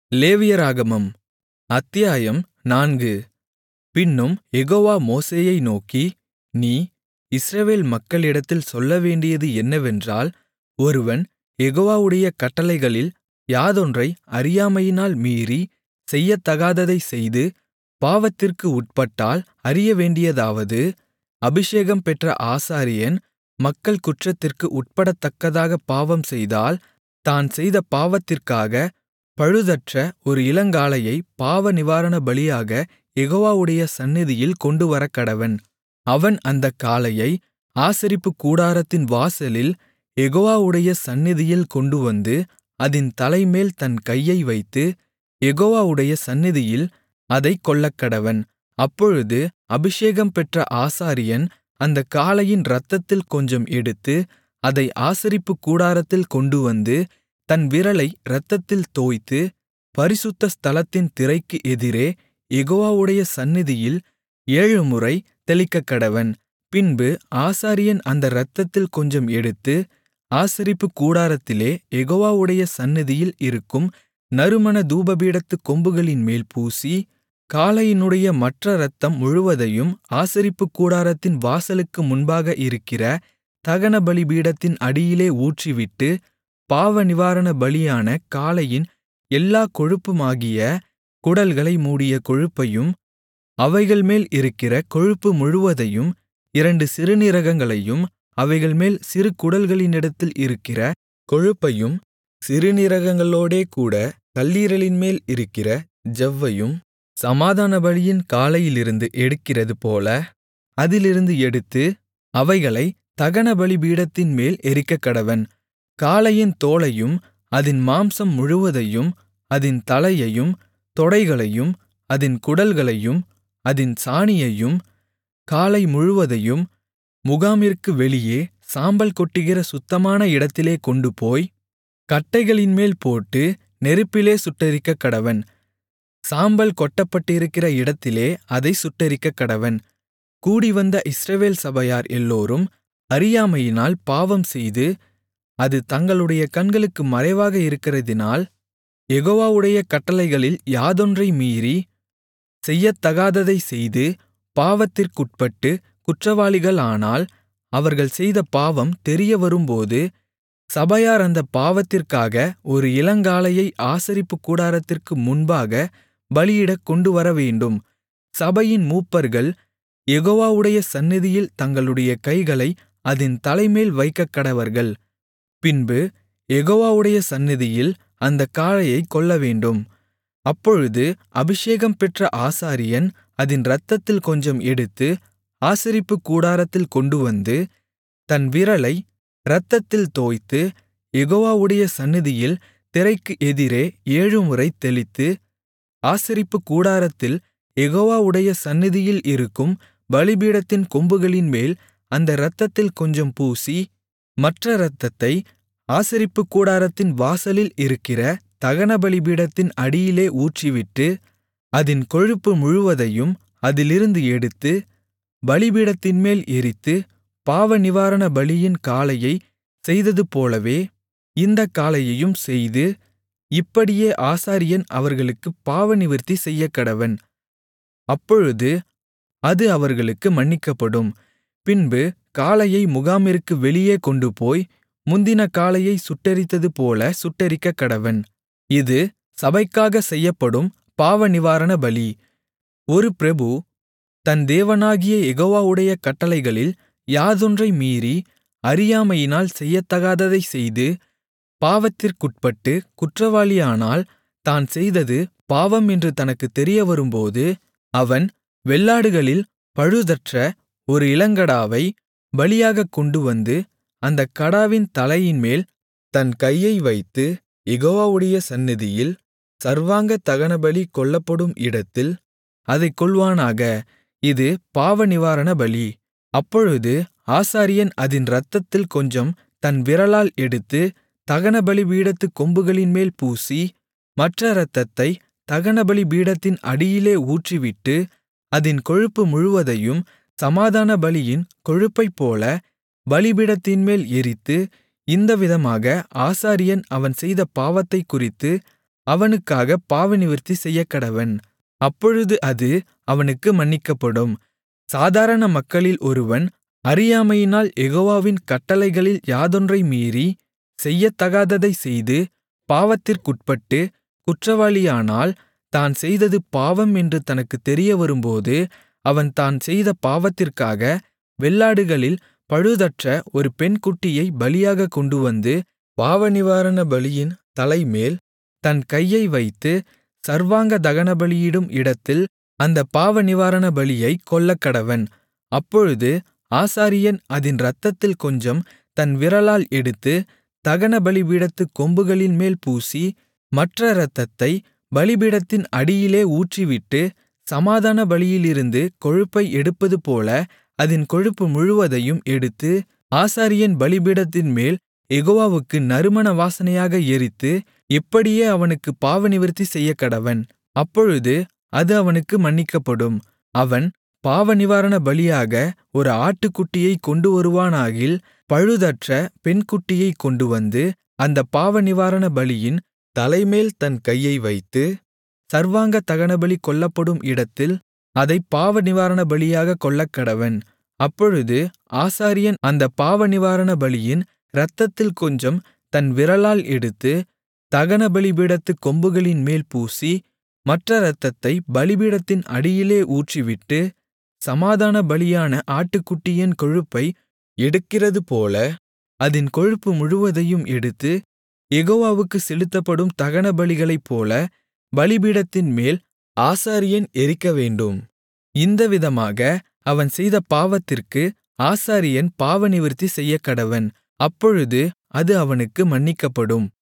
லேவியராகமம் அத்தியாயம் நான்கு பின்னும் யெகோவா மோசேயை நோக்கி நீ இஸ்ரவேல் மக்களிடத்தில் சொல்லவேண்டியது என்னவென்றால் ஒருவன் யெகோவாவுடைய கட்டளைகளில் யாதொன்றை அறியாமையினால் மீறி செய்யத்தகாததைச் செய்து பாவத்திற்கு உட்பட்டால் அறியவேண்டியதாவது அபிஷேகம் பெற்ற ஆசாரியன் மக்கள் குற்றத்திற்கு உட்படத்தக்கதாகப் பாவம்செய்தால் தான் செய்த பாவத்திற்காகப் பழுதற்ற ஒரு இளங்காளையைப் பாவநிவாரணபலியாகக் யெகோவாவுடைய சந்நிதியில் கொண்டுவரக்கடவன் அவன் அந்தக் காளையை ஆசரிப்புக்கூடாரத்தின் வாசலில் யெகோவாவுடைய சந்நிதியில் கொண்டுவந்து அதின் தலைமேல் தன் கையை வைத்து யெகோவாவுடைய சந்நிதியில் அதைக் கொல்லக்கடவன் அப்பொழுது அபிஷேகம் பெற்ற ஆசாரியன் அந்தக் காளையின் இரத்தத்தில் கொஞ்சம் எடுத்து அதை ஆசரிப்புக்கூடாரத்தில் கொண்டுவந்து தன் விரலை இரத்தத்தில் தோய்த்து பரிசுத்த ஸ்தலத்தின் திரைக்கு எதிரே யெகோவாவுடைய சந்நிதியில் ஏழுமுறை தெளிக்கக்கடவன் பின்பு ஆசாரியன் அந்த இரத்தத்தில் கொஞ்சம் எடுத்து ஆசரிப்புக்கூடாரத்திலே யெகோவாவுடைய சந்நிதியில் இருக்கும் நறுமண தூபபீடத்துக் கொம்புகளின்மேல் பூசி காளையினுடைய மற்ற இரத்தம் முழுவதையும் ஆசரிப்புக்கூடாரத்தின் வாசலுக்கு முன்பாக இருக்கிற தகனபலிபீடத்தின் அடியிலே ஊற்றிவிட்டு பாவநிவாரணபலியான காளையின் எல்லாக் கொழுப்புமாகிய குடல்களை மூடிய கொழுப்பையும் அவைகள்மேல் இருக்கிற கொழுப்பு முழுவதையும் இரண்டு சிறுநீரகங்களையும் அவைகள்மேல் சிறு குடல்களினிடத்தில் இருக்கிற கொழுப்பையும் சிறுநீரகங்களோடேகூட கல்லீரலின்மேல் இருக்கிற ஜவ்வையும் சமாதானபலியின் காளையிலிருந்து எடுக்கிறதுபோல அதிலிருந்து எடுத்து அவைகளைத் தகனபலிபீடத்தின்மேல் எரிக்கக்கடவன் காளையின் தோலையும் அதின் மாம்சம் முழுவதையும் அதின் தலையையும் தொடைகளையும் அதின் குடல்களையும் அதின் சாணியையும் காளை முழுவதையும் முகாமிற்கு வெளியே சாம்பல் கொட்டுகிற சுத்தமான இடத்திலே கொண்டுபோய் கட்டைகளின்மேல் போட்டு நெருப்பிலே சுட்டெரிக்கக்கடவன் சாம்பல் கொட்டப்பட்டிருக்கிற இடத்திலே அதைச் சுட்டெரிக்கக்கடவன் கூடிவந்த இஸ்ரவேல் சபையார் எல்லோரும் அறியாமையினால் பாவம்செய்து அது தங்களுடைய கண்களுக்கு மறைவாக இருக்கிறதினால் யெகோவாவுடைய கட்டளைகளில் யாதொன்றை மீறி செய்யத்தகாததைச் செய்து பாவத்திற்குட்பட்டு குற்றவாளிகளானால் அவர்கள் செய்த பாவம் தெரியவரும்போது சபையார் அந்தப் பாவத்திற்காக ஒரு இளங்காளையை ஆசரிப்புக்கூடாரத்திற்கு முன்பாக பலியிடக் கொண்டுவரவேண்டும் சபையின் மூப்பர்கள் யெகோவாவுடைய சந்நிதியில் தங்களுடைய கைகளை அதின் தலைமேல் வைக்கக்கடவர்கள் பின்பு யெகோவாவுடைய சந்நிதியில் அந்தக் காளையைக் கொல்லவேண்டும் அப்பொழுது அபிஷேகம் பெற்ற ஆசாரியன் அதின் இரத்தத்தில் கொஞ்சம் எடுத்து ஆசரிப்புக்கூடாரத்தில் கொண்டுவந்து தன் விரலை இரத்தத்தில் தோய்த்து யெகோவாவுடைய சந்நிதியில் திரைக்கு எதிரே ஏழுமுறை தெளித்து ஆசரிப்புக்கூடாரத்தில் யெகோவாவுடைய சந்நிதியில் இருக்கும் பலிபீடத்தின் கொம்புகளின்மேல் அந்த இரத்தத்தில் கொஞ்சம் பூசி மற்ற இரத்தத்தை ஆசரிப்புக்கூடாரத்தின் வாசலில் இருக்கிற தகனபலிபீடத்தின் அடியிலே ஊற்றிவிட்டு அதின் கொழுப்பு முழுவதையும் அதிலிருந்து எடுத்து பலிபீடத்தின்மேல் எரித்து பாவநிவாரண பலியின் காளையை செய்ததுபோலவே இந்தக் காளையையும் செய்து இப்படியே ஆசாரியன் அவர்களுக்குப் பாவநிவிர்த்தி செய்யக்கடவன் அப்பொழுது அது அவர்களுக்கு மன்னிக்கப்படும் பின்பு காளையை முகாமிற்கு வெளியே கொண்டுபோய் முந்தின காளையைச் சுட்டெரித்ததுபோல சுட்டெரிக்கக்கடவன் இது சபைக்காக செய்யப்படும் பாவநிவாரண பலி ஒரு பிரபு தன் தேவனாகிய யெகோவாவுடைய கட்டளைகளில் யாதொன்றை மீறி அறியாமையினால் செய்யத்தகாததைச் செய்து பாவத்திற்குட்பட்டு குற்றவாளியானால் தான் செய்தது பாவம் என்று தனக்குத் தெரியவரும்போது அவன் வெள்ளாடுகளில் பழுதற்ற ஒரு இளங்கடாவை பலியாகக் கொண்டுவந்து அந்தக் கடாவின் தலையின்மேல் தன் கையை வைத்து யெகோவாவுடைய சந்நிதியில் சர்வாங்க தகனபலி கொல்லப்படும் இடத்தில் அதைக் கொல்வானாக இது பாவநிவாரண பலி அப்பொழுது ஆசாரியன் அதின் இரத்தத்தில் கொஞ்சம் தன் விரலால் எடுத்து தகனபலிபீடத்துக் கொம்புகளின்மேல் பூசி மற்ற இரத்தத்தை தகனபலிபீடத்தின் அடியிலே ஊற்றிவிட்டு அதின் கொழுப்பு முழுவதையும் சமாதான பலியின் கொழுப்பைப்போல பலிபீடத்தின்மேல் எரித்து இந்த விதமாக ஆசாரியன் அவன் செய்த பாவத்தைக் குறித்து அவனுக்காக பாவநிவிர்த்தி செய்யக்கடவன் அப்பொழுது அது அவனுக்கு மன்னிக்கப்படும் சாதாரண மக்களில் ஒருவன் அறியாமையினால் யெகோவாவின் கட்டளைகளில் யாதொன்றை மீறி செய்யத்தகாததைச் செய்து பாவத்திற்குட்பட்டு குற்றவாளியானால் தான் செய்தது பாவம் என்று தனக்குத் தெரியவரும்போது அவன் தான் செய்த பாவத்திற்காக வெள்ளாடுகளில் பழுதற்ற ஒரு பெண்குட்டியைப் பலியாகக் கொண்டுவந்து பாவநிவாரண பலியின் தலைமேல் தன் கையை வைத்து சர்வாங்க தகனபலியிடும் இடத்தில் அந்தப் பாவநிவாரண பலியைக் கொல்லக்கடவன் அப்பொழுது ஆசாரியன் அதின் இரத்தத்தில் கொஞ்சம் தன் விரலால் எடுத்து தகன பலிபீடத்துக் கொம்புகளின்மேல் பூசி மற்ற இரத்தத்தை பலிபீடத்தின் அடியிலே ஊற்றிவிட்டு சமாதான பலியிலிருந்து கொழுப்பை எடுப்பதுபோல அதின் கொழுப்பு முழுவதையும் எடுத்து ஆசாரியன் பலிபீடத்தின்மேல் யெகோவாவுக்கு நறுமண வாசனையாக எரித்து இப்படியே அவனுக்குப் பாவநிவிர்த்தி செய்யக்கடவன் அப்பொழுது அது அவனுக்கு மன்னிக்கப்படும் அவன் பாவநிவாரண பலியாக ஒரு ஆட்டுக்குட்டியைக் கொண்டுவருவானாகில் பழுதற்ற பெண்குட்டியைக் கொண்டுவந்து அந்தப் பாவநிவாரண பலியின் தலைமேல் தன் கையை வைத்து சர்வாங்க தகனபலி கொல்லப்படும் இடத்தில் அதைப் பாவநிவாரண பலியாகக் கொல்லக்கடவன் அப்பொழுது ஆசாரியன் அந்தப் பாவநிவாரண பலியின் இரத்தத்தில் கொஞ்சம் தன் விரலால் எடுத்து தகன பலிபீடத்துக் கொம்புகளின்மேல் பூசி மற்ற இரத்தத்தை பலிபீடத்தின் அடியிலே ஊற்றிவிட்டு சமாதான பலியான ஆட்டுக்குட்டியின் கொழுப்பை எடுக்கிறதுபோல அதின் கொழுப்பு முழுவதையும் எடுத்து யெகோவாவுக்குச் செலுத்தப்படும் தகனபலிகளைப்போல பலிபீடத்தின்மேல் ஆசாரியன் எரிக்கவேண்டும் இந்த விதமாக அவன் செய்த பாவத்திற்கு ஆசாரியன் பாவநிவிர்த்தி செய்யக்கடவன் அப்பொழுது அது அவனுக்கு மன்னிக்கப்படும்